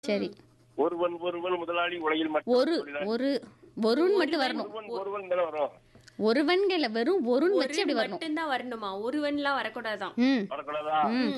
சரி ஒருவன் ஒருவன் முதலாளி உலகில் மட்டும் ஒரு தொழிலாளி. ஒரு ஒருன்னு மட்டும் வரணும் ஒருவன் ஒருவன் தானே வரும் ஒருவன்கள வெறும் ஒருன்னு ஒரு வச்சு அப்படி வரணும் மட்டும்தான் வரணுமா ஒருவன்லாம் வரக்கூடாதான் ம் வரக்கூடாதா ம்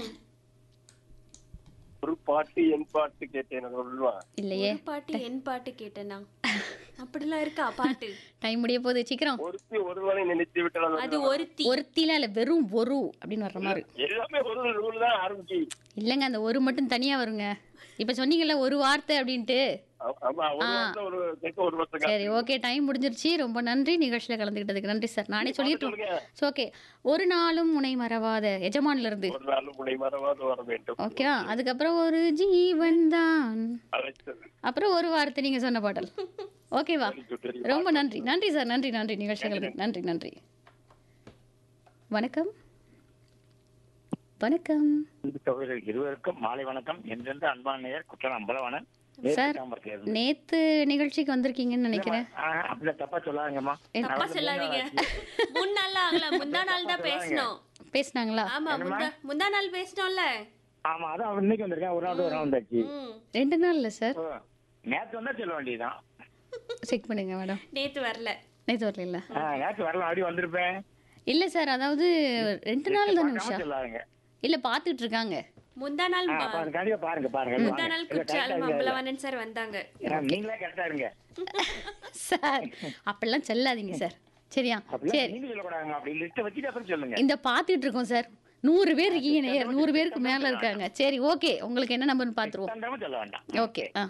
ஒரு பாட்டு என் பாட்டு கேட்டேன் அது சொல்லுவா இல்லையே ஒரு பாட்டு என் பாட்டு கேட்டேனா அப்படிலாம் இருக்கா பாட்டு டைம் முடிய போகுது சீக்கிரம் ஒருத்தி ஒருவனை நினைத்து விட்டால் அது ஒருத்தி ஒருத்தில இல்ல வெறும் ஒரு அப்படின்னு வர்ற மாதிரி எல்லாமே ஒரு நூல் தான் ஆரம்பிச்சு இல்லைங்க அந்த ஒரு மட்டும் தனியா வருங்க இப்ப சொன்னீங்கல்ல ஒரு வார்த்தை அப்படின்ட்டு ஆ- ஆமா ஒரு வருஷம் ஒரு கேட்க ஒரு வருஷம் சரி ஓகே டைம் முடிஞ்சிருச்சு ரொம்ப நன்றி நிகழ்ச்சியில கலந்துக்கிட்டதுக்கு நன்றி சார் நானே சொல்லிட்டு சொல்லுங்க ஓகே ஒரு நாளும் முனை மறவாத எஜமான்ல இருந்து ஒரு நாள் உன்னை மறவாது வர வேண்டும் ஓகே அதுக்கப்புறம் ஒரு ஜீவன் தான் அழைத்தது அப்புறம் ஒரு வார்த்தை நீங்க சொன்ன பாடல் ஓகேவா தெரியும், தெரியும். ரொம்ப நன்றி நன்றி சார் நன்றி நன்றி நிகழ்ச்சிகளுக்கு நன்றி நன்றி வணக்கம் வணக்கம் சகோதரர்கள் இருவருக்கும் மாலை வணக்கம் என்றென்று அன்பான நேயர் குற்றம் அம்பலவாணன் சார் நேத்து நிகழ்ச்சிக்கு வந்திருக்கீங்கன்னு நினைக்கிறேன் அப்படியே தப்பா சொல்லாதீங்கம்மா தப்பா சொல்லாதீங்க முன்னாள் ஆகல முந்தா நாள் தான் பேசணும் பேசுனாங்களா ஆமா முந்தா முந்தா நாள் பேசணும்ல ஆமா அதான் அவர் இன்னைக்கு வந்திருக்கேன் ஒரு நாள் ஒரு நாள் வந்தாச்சு ம் ரெண்டு நாள் இல்ல சார் ஓ, நேத்து வந்தா சொல்ல வேண்டியதுதான் செக் பண்ணுங்க மேடம் நேத்து வரல நேத்து வரல இல்ல ஆ, நேத்து வரலாம் அப்படி வந்திருப்பேன் இல்ல சார் அதாவது ரெண்டு நாள் தானே பார்க்காம உஷா சொல்லாதீங்க இல்ல பாத்துட்டு இருக்காங்க முந்தா நாள் ஆ, பாருங்க கண்டிப்பா பாருங்க பாருங்க முந்தா நாள் குற்றாலம் அம்பலவாணன் சார் வந்தாங்க ஏன்னா, நீங்களே கரெக்டா இருங்க சார் அப்படிலாம் செல்லாதீங்க சார் சரியா அப்படிலாம் சரி நீங்க சொல்லக்கூடாதுங்க அப்படி லிஸ்ட் வச்சுட்டு அப்புறம் சொல்லுங்க இந்த பாத்துட்டு இருக்கோம் சார் நூறு பேர் இருக்கீங்க நேயர் நூறு பேருக்கு மேல இருக்காங்க சரி ஓகே உங்களுக்கு என்ன நம்பர்னு பாத்துருவோம் தந்தாம சொல்ல வேண்டாம் ஓகே ஆ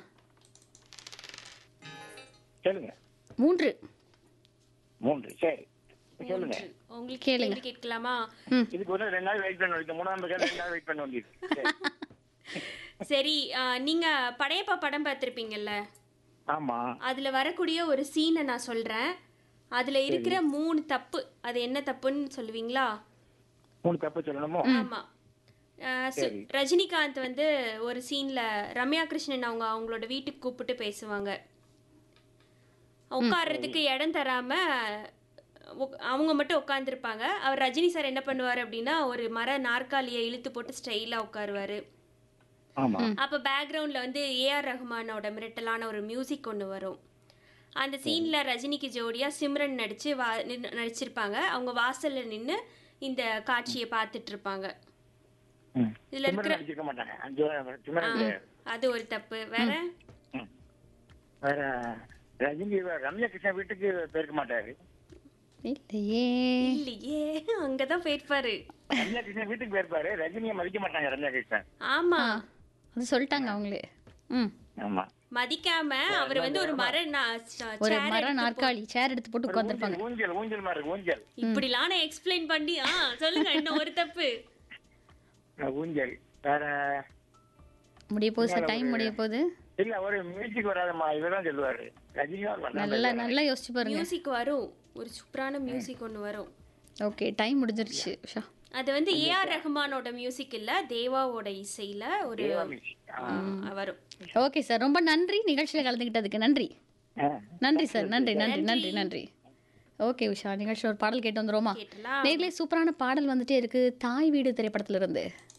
சொல்லுங்க மூன்று மூன்று சரி சொல்லுங்க உங்களுக்கு கேளுங்க. கேள்வி கேட்கலாமா இதுக்கு ஒரு ரெண்டு நாள் வெயிட் பண்ண வேண்டியது மூணாம் பேர் ரெண்டு நாள் வெயிட் பண்ண வேண்டியது சரி. சரி ஆ, நீங்க படையப்பா படம் பார்த்திருப்பீங்கல்ல ஆமா அதுல வரக்கூடிய ஒரு சீனை நான் சொல்றேன் அதுல இருக்கிற மூணு தப்பு அது என்ன தப்புன்னு சொல்லுவீங்களா மூணு தப்பு சொல்லணுமோ ஆமா அஹ் சு- ரஜினிகாந்த் வந்து ஒரு சீன்ல ரம்யா கிருஷ்ணன் அவங்க அவங்களோட வீட்டுக்கு கூப்பிட்டு பேசுவாங்க உட்கார்றதுக்கு இடம் தராம உக்- அவங்க மட்டும் உட்காந்துருப்பாங்க அவர் ரஜினி சார் என்ன பண்ணுவார் அப்படின்னா ஒரு மர நாற்காலியை இழுத்து போட்டு ஸ்டைலா உட்காருவாரு ஆமா அப்போ பேக்ரவுண்ட்ல வந்து ஏஆர் ரஹ்மானோட மிரட்டலான ஒரு மியூசிக் ஒன்று வரும் அந்த சீன்ல ரஜினிக்கு ஜோடியா சிம்ரன் நடிச்சு வா நின்னு- நடிச்சிருப்பாங்க அவங்க வாசல்ல நின்னு இந்த காட்சியை பார்த்துட்டு இருப்பாங்க ம். இதுல சும்மா இருக்கிற நடிச்சிருக்க மாட்டாங்க அஞ்சு சும்மா நடிக்க- அது ஒரு தப்பு வேற ம். வேற ரஜினி ரம்யா கிருஷ்ணன் வீட்டுக்கு போயிருக்க மாட்டாரு இல்லையே இல்லையே அங்கதான் போயிருப்பாரு ரம்யா கிருஷ்ணன் வீட்டுக்கு போயிருப்பாரு ரஜினியை மதிக்க மாட்டாங்க ரம்யா கிருஷ்ணன் ஆமா அது சொல்லிட்டாங்க அவங்களே ம் ஆமா மதிக்காம அவர் வந்து ஒரு மர நா- ச- ஒரு chair மர எடுத்து நாற்காலி சேர் எடுத்து போட்டு உட்காந்துருப்பாங்க ஊஞ்சல், ஊஞ்சல் ஊஞ்சல் மாதிரி இருக்கு, ஊஞ்சல் இப்படிலாம் நான் எக்ஸ்பிளைன் பண்ணி ஆ சொல்லுங்க இன்னும் ஒரு தப்பு அஹ் ஊஞ்சல் வேற முடிய போகுது சார் டைம் முடிய போகுது இல்ல ஒரு மியூசிக் வராதம்மா இவதான் சொல்லுவாரு ரஜினி தான் வராம நல்லா நல்லா யோசிச்சு பாருங்க மியூசிக் வரும் ஒரு சூப்பரான மியூசிக் ஒன்று வரும் ஓகே டைம் முடிஞ்சிருச்சு உஷா அது வந்து ஏஆர் ரஹ்மானோட மியூசிக் இல்ல தேவாவோட இசையில ஒரு music. ஆ, வரும் ஓகே சார் ரொம்ப நன்றி நிகழ்ச்சியில் கலந்துக்கிட்டதுக்கு நன்றி அஹ். நன்றி சார் நன்றி நன்றி நன்றி நன்றி ஓகே உஷா நிகழ்ச்சி ஒரு பாடல் கேட்டு வந்துருவோமா கேட்டலாம் நேர்லயே சூப்பரான பாடல் வந்துட்டே இருக்கு தாய் வீடு திரைப்படத்துல இருந்து